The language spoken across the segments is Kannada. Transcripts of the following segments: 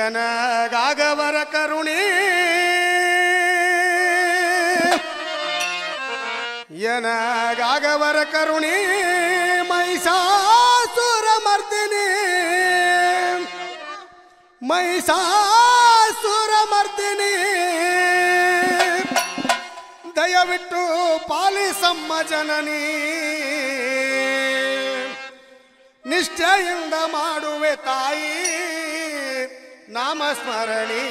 ಎನಗಾಗವರ ಕರುಣಿ ಎನಗಾಗವರ ಕರುಣಿ ಮೈಸಾಸುರ ಮರ್ದಿನಿ ಮೈಸಾಸುರ ಮರ್ದಿನಿ ದಯವಿಟ್ಟು ಪಾಲಿಸಮ್ಮ ಜನನಿ ನಿಷ್ಠೆಯಿಂದ ಮಾಡುವೆ ತಾಯಿ ನಾಮಸ್ಮರಣಿ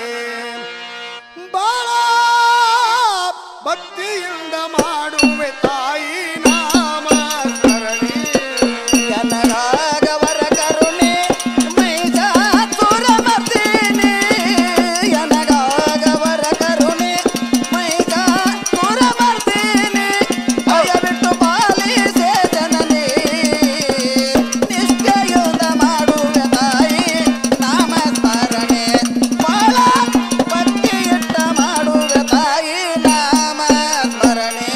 ಬಾಳ ಭಕ್ತಿಯಿಂದ ಮಾಡುವೆ ತಾಯಿ ನಾಮಸ್ಮರಣಿ ಎನಗಾಗವರ ಕರುಣೆ ಮೈಸಾಸುರ ಮರ್ದಿನಿ ಎನಗಾಗವರ ಕರುಣೆ ಮೈಸಾಸುರ ಮರ್ದಿನಿ ದಯವಿಟ್ಟು ಪಾಲಿಸೆ ಜನನಿ ನಿಷ್ಠೆಯಿಂದ ಮಾಡುವೆ ತಾಯಿ ನಾಮಸ್ಮರಣೆ ಬಾಳ ಭಕ್ತಿಯಿಟ್ಟ ಮಾಡುವೆ ತಾಯಿ ನಾಮಸ್ಮರಣೆ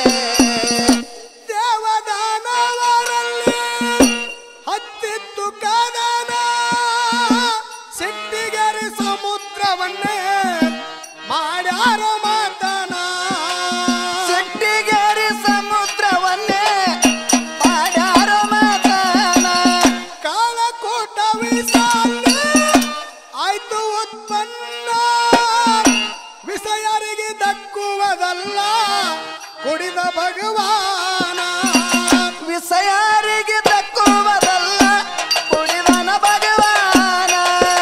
ದೇವದಾನವರಲ್ಲಿ ಹತ್ತಿತ್ತು ಕದನ ಸಿಟ್ಟಿಗೆರೆ ಸಮುದ್ರವನ್ನೇ ಮಾಡ್ಯಾರೋ ಮಾತನ ಸಿಟ್ಟಿಗೇರಿ ಸಮುದ್ರವನ್ನೇ ಮಾಡ್ಯಾರೋ ಮಾತನ ಕಾಲಕೂಟ ವಿಸಾಲಿ ಆಯ್ತು ಉತ್ಪನ್ನ ವಿಷಯರಿಗೆ ದಕ್ಕುವುದಲ್ಲ ಕುಡಿದ ಭಗವಾನ ವಿಷಯಾರಿಗೆ ದಕ್ಕುವುದಲ್ಲ ಕುಡಿದನ ಭಗವಾನ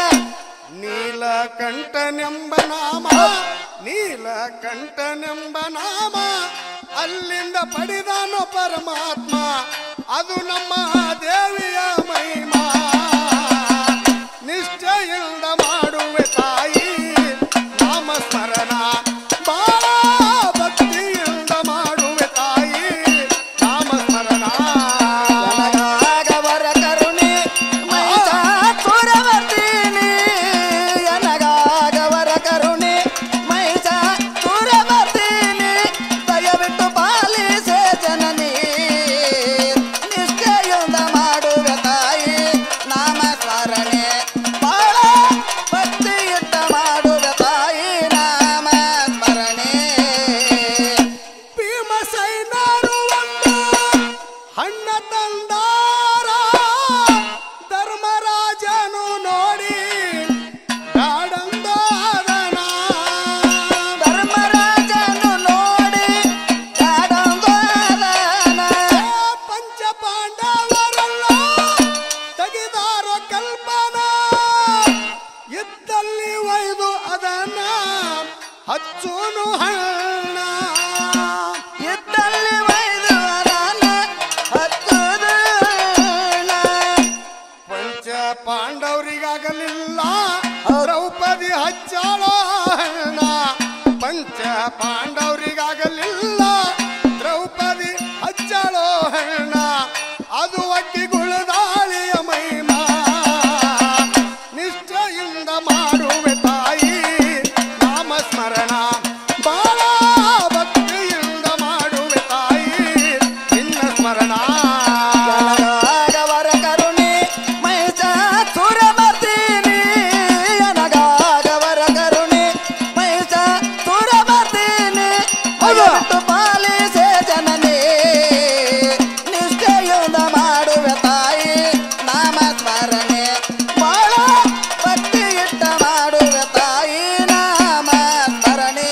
ನೀಲಕಂಠನೆಂಬ ನಾಮ ನೀಲಕಂಠನೆಂಬ ನಾಮ ಅಲ್ಲಿಂದ ಪಡೆದನು ಪರಮಾತ್ಮ ಅದು ನಮ್ಮ ದೇವಿಯ ಮಹಿಮಾ ನಿಷ್ಠೆಯಿಂದ ಮಾಡುವೆ ತಾಯಿ ನಾಮಸ್ಮರಣ ಬಾಳ ಭಕ್ತಿಯಿಂದ ಮಾಡುವೆ ತಾಯಿ ನಾಮಸ್ಮರಣ ಎನಗಾಗವರ ಕರುಣೆ ಮೈಸಾಸುರವರ್ದಿನಿ ಎನಗಾಗವರ ಕರುಣೆ ಮೈಸಾಸುರವರ್ದಿನಿ ದಯವಿಟ್ಟು ಪಾಲಿಸೆ ಜನನಿ ನಿಷ್ಠೆಯಿಂದ ಮಾಡುವೆ ತಾಯಿ ನಾಮ ಸ್ಮರಣೆ ಬಾಳ ಭಕ್ತಿಯುತ ಮಾಡುವೆ ತಾಯಿ ನಾಮ ಸ್ಮರಣೆ ಭೀಮಸೈನರು ಒಂದು ಹಣ್ಣ ತಂದಾರ ಧರ್ಮರಾಜನು ನೋಡಿ ಕಾಡಂದಾದನ ಧರ್ಮರಾಜನು ನೋಡಿ ಕಾಡಂಬಾದನ ಪಂಚ ಪಾಂಡವರಲ್ಲ ತೆಗೆದಾರೋ ಕಲ್ಪನ ಇದ್ದಲ್ಲಿ ಒಯ್ದು ಅದನ್ನ ಹಚ್ಚುನು ಹಣ್ಣ ಇದ್ದಲ್ಲಿ ವೈದು ಅರನ ಹತ್ತುದು ಪಂಚ ಪಾಂಡವರಿಗಾಗಲಿಲ್ಲ ದ್ರೌಪದಿ ಹಚ್ಚಾಳ ಹಣ ಪಂಚ ಪಾಂಡವರಿಗಾಗಲಿಲ್ಲ ದ್ರೌಪದಿ ಹಚ್ಚಾಳೋ ಹಣ ಅದು ಅಕ್ಕಿಗುಳದಾಳಿಯ ಮಹಿಮಾ ನಿಷ್ಠೆಯಿಂದ ಮಾಡುವೆ ತಾಯಿ ನಾಮಸ್ಮರಣ ಬಾಳ ಭಕ್ತಿಯಿಂದ ಮಾಡುವೆ ತಾಯಿ ನಿನ್ನ ಸ್ಮರಣ ಎನಗಾಗವರ ಕರುಣೆ ಮೈಸಾಸುರಮರ್ದಿನಿ ಎನಗಾಗವರ ಕರುಣೆ ಮೈಸಾಸುರಮರ್ದಿನಿ ದಯವಿಟ್ಟು ಪಾಲಿಸೆ ಜನನಿ ನಿಷ್ಠೆಯಿಂದ ಮಾಡುವೆ ತಾಯಿ ನಾಮ ಸ್ಮರಣೆ ಬಾಳ ಭಕ್ತಿಯಿಟ್ಟ ಮಾಡುವೆ ತಾಯಿ ನಾಮ ಸ್ಮರಣೆ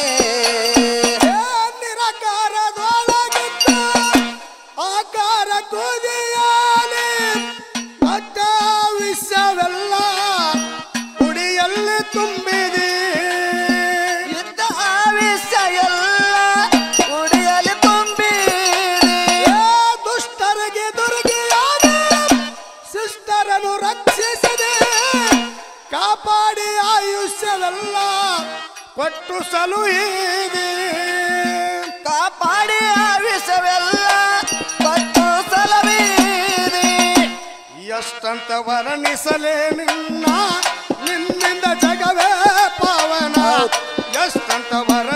ನಿರಾಕಾರದೊಳಗಿದ್ದ ಆಕಾರ ಕುದಿಯಾಲಿ ಅಡ್ಡ ವಿಷವೆಲ್ಲ ಕುಡಿಯಲ್ಲಿ ತುಂಬಿದೆ ಇದ್ದ ಆವಿಷ್ಯ ಎಲ್ಲ ಉಡಿಯಲಿ ತುಂಬಿದೆ ಏ ದುಷ್ಟರಿಗೆ ದುರ್ಗಿಯಾದ ಶಿಷ್ಟರನ್ನು ರಕ್ಷಿಸದೆ ಕಾಪಾಡಿ ಆಯುಷ್ಯವೆಲ್ಲ ಕೊಟ್ಟು ಸಲುಹಿದೆ ಕಾಪಾಡಿ ಆವಿಷವೆಲ್ಲ ಕೊಟ್ಟು ಸಲವೀದಿ ಎಷ್ಟಂತ ವರ್ಣಿಸಲೇ ನಿನ್ನ ನಿನ್ನಿಂದ ಜಗವೇ ಪಾವನ ಎಷ್ಟಂತ ವರ